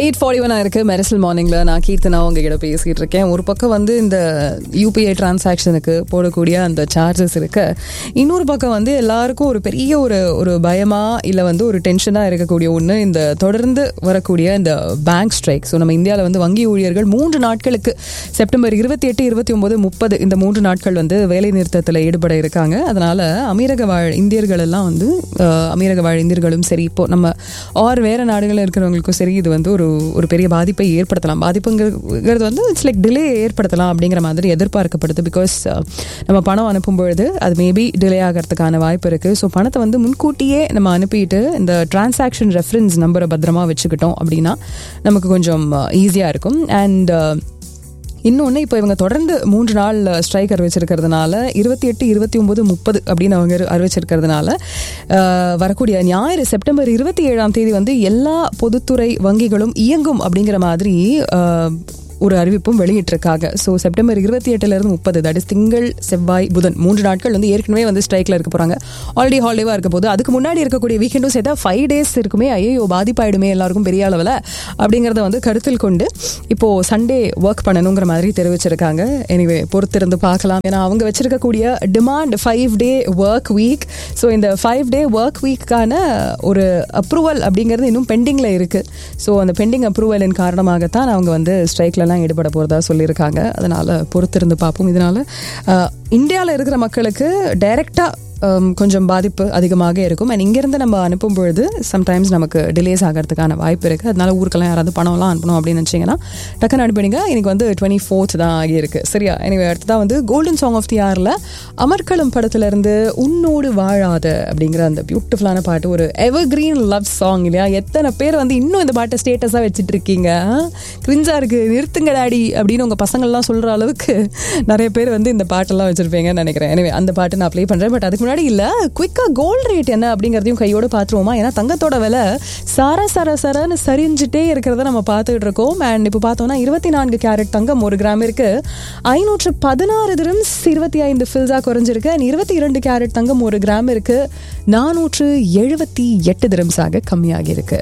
Eight forty one இருக்கு மெரிசல் மார்னிங்ல நான் கீர்த்தனா உங்ககிட்ட பேசிட்டு இருக்கேன் ஒரு பக்கம் வந்து இந்த யூபிஐ டிரான்சாக்ஷனுக்கு போடக்கூடிய அந்த சார்ஜஸ் இருக்கு இன்னொரு பக்கம் வந்து எல்லாருக்கும் ஒரு பெரிய ஒரு ஒரு பயமா இல்ல வந்து ஒரு டென்ஷனா இருக்கக்கூடிய ஒன்று இந்த தொடர்ந்து வரக்கூடிய இந்த பேங்க் ஸ்ட்ரைக் ஸோ நம்ம இந்தியாவில் வந்து வங்கி ஊழியர்கள் மூன்று நாட்களுக்கு செப்டம்பர் இருபத்தி எட்டு இருபத்தி ஒன்பது முப்பது இந்த மூன்று நாட்கள் வந்து வேலை நிறுத்தத்தில் ஈடுபட இருக்காங்க அதனால அமீரக வாழ் இந்தியர்கள் எல்லாம் வந்து அஹ், அமீரக வாழ் இந்தியர்களும் சரி இப்போ நம்ம ஆர் வேற நாடுகளில் இருக்கிறவங்களுக்கும் சரி இது வந்து ஒரு ஒரு பெரிய பாதிப்பை ஏற்படுத்தலாம் பாதிப்புங்கிறது வந்து இட்ஸ் லைக் டிலே ஏற்படுத்தலாம் அப்படிங்கிற மாதிரி எதிர்பார்க்கப்படுது பிகாஸ் நம்ம பணம் அனுப்பும் பொழுது அது மேபி டிலே ஆகிறதுக்கான வாய்ப்பு இருக்குது ஸோ பணத்தை வந்து முன்கூட்டியே நம்ம அனுப்பிட்டு இந்த டிரான்சாக்ஷன் ரெஃபரன்ஸ் நம்பரை பத்திரமா வச்சுக்கிட்டோம் அப்படின்னா நமக்கு கொஞ்சம் ஈஸியாக இருக்கும் அண்ட் இன்னொன்று இப்போ இவங்க தொடர்ந்து மூன்று நாள் ஸ்ட்ரைக் அறிவிச்சிருக்கிறதுனால இருபத்தி எட்டு இருபத்தி ஒம்பது முப்பது அப்படின்னு அவங்க அறி- அறிவிச்சிருக்கிறதுனால அஹ், வரக்கூடிய ஞாயிறு செப்டம்பர் இருபத்தி ஏழாம் தேதி வந்து எல்லா பொதுத்துறை வங்கிகளும் இயங்கும் அப்படிங்கிற மாதிரி அஹ், ஒரு அறிவிப்பும் வெளியிட்டிருக்காங்க ஸோ செப்டம்பர் இருபத்தி எட்டுலேருந்து முப்பது தட் இஸ் திங்கள் செவ்வாய் புதன் மூன்று நாட்கள் வந்து ஏற்கனவே வந்து ஸ்ட்ரைக்கில் இருக்க போகிறாங்க ஆல்ரெடி ஹாலிடேவாக இருக்க போது அதுக்கு முன்னாடி இருக்கக்கூடிய வீக்கெண்டும் சேர்த்தா ஃபைவ் டேஸ் இருக்குமே ஐயோ பாதிப்பாயிடுமே எல்லாருக்கும் பெரிய அளவில் அப்படிங்கிறத வந்து கருத்தில் கொண்டு இப்போ சண்டே ஒர்க் பண்ணணுங்கிற மாதிரி தெரிவிச்சிருக்காங்க எனிவே பொறுத்திருந்து பார்க்கலாம் ஏன்னா அவங்க வச்சிருக்கக்கூடிய demand five day work week so இந்த ஃபைவ் டே ஒர்க் வீக்கான ஒரு அப்ரூவல் அப்படிங்கிறது இன்னும் பெண்டிங்கில் இருக்குது ஸோ அந்த பெண்டிங் அப்ரூவலின் காரணமாகத்தான் அவங்க வந்து ஸ்ட்ரைக்லலாம் ஈடுபட போகிறதா சொல்லியிருக்காங்க அதனால் பொறுத்திருந்து பார்ப்போம் இதனால் இந்தியாவில் இருக்கிற மக்களுக்கு டைரெக்டாக um, கொஞ்சம் பாதிப்பு அதிகமாக இருக்கும் அண்ட் இங்கேருந்து நம்ம அனுப்பும் பொழுது சம்டைம்ஸ் நமக்கு டிலேஸ் ஆகிறதுக்கான வாய்ப்பு இருக்குது அதனால ஊருக்கெல்லாம் யாராவது பணம்லாம் அனுப்பணும் அப்படின்னு நினச்சிங்கன்னா டக்குன்னு அனுப்பிடுங்க இன்னைக்கு வந்து டுவெண்ட்டி ஃபோர்த் தான் ஆகியிருக்கு சரியா எனவே அடுத்ததான் வந்து கோல்டன் சாங் ஆஃப் தி இயரில் அமர்க்களம் படத்துலேருந்து உன்னோடு வாழாத அப்படிங்கிற அந்த பியூட்டிஃபுல்லான பாட்டு ஒரு எவர் கிரீன் லவ் சாங் இல்லையா எத்தனை பேர் வந்து இன்னும் இந்த பாட்டை ஸ்டேட்டஸாக வச்சுட்டு இருக்கீங்க கிரிஞ்சா இருக்கு நிறுத்துங்க டாடி அப்படின்னு உங்கள் பசங்கள்லாம் சொல்கிற அளவுக்கு நிறைய பேர் வந்து இந்த பாட்டெல்லாம் வச்சுருப்பீங்கன்னு நினைக்கிறேன் எனவே அந்த பாட்டு நான் ப்ளே பண்ணுறேன் பட் அதுக்கு முன்னாடி இல்லை குயிக்காக கோல்டு ரேட் என்ன அப்படிங்கிறதையும் கையோடு பார்த்துருவோமா ஏன்னா தங்கத்தோட விலை சர சர சரன்னு சரிஞ்சிட்டே இருக்கிறத நம்ம பார்த்துக்கிட்டு இருக்கோம் அண்ட் இப்போ பார்த்தோம்னா இருபத்தி நான்கு கேரட் தங்கம் ஒரு கிராமிற்கு ஐநூற்று பதினாறு திரம்ஸ் இருபத்தி ஐந்து ஃபில்ஸாக குறைஞ்சிருக்கு அண்ட் இருபத்தி இரண்டு கேரட் தங்கம் ஒரு கிராமிற்கு நானூற்று எழுபத்தி எட்டு திரம்ஸாக கம்மியாகி இருக்கு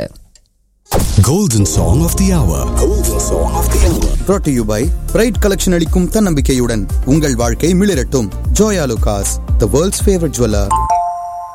Golden Song of the Hour. Golden Song of the Hour. brought to you by Pride collection அளிக்கும் தன்னம்பிக்கையுடன் உங்கள் வாழ்க்கை மிளிரட்டும் Joyalukkas the world's favourite jeweller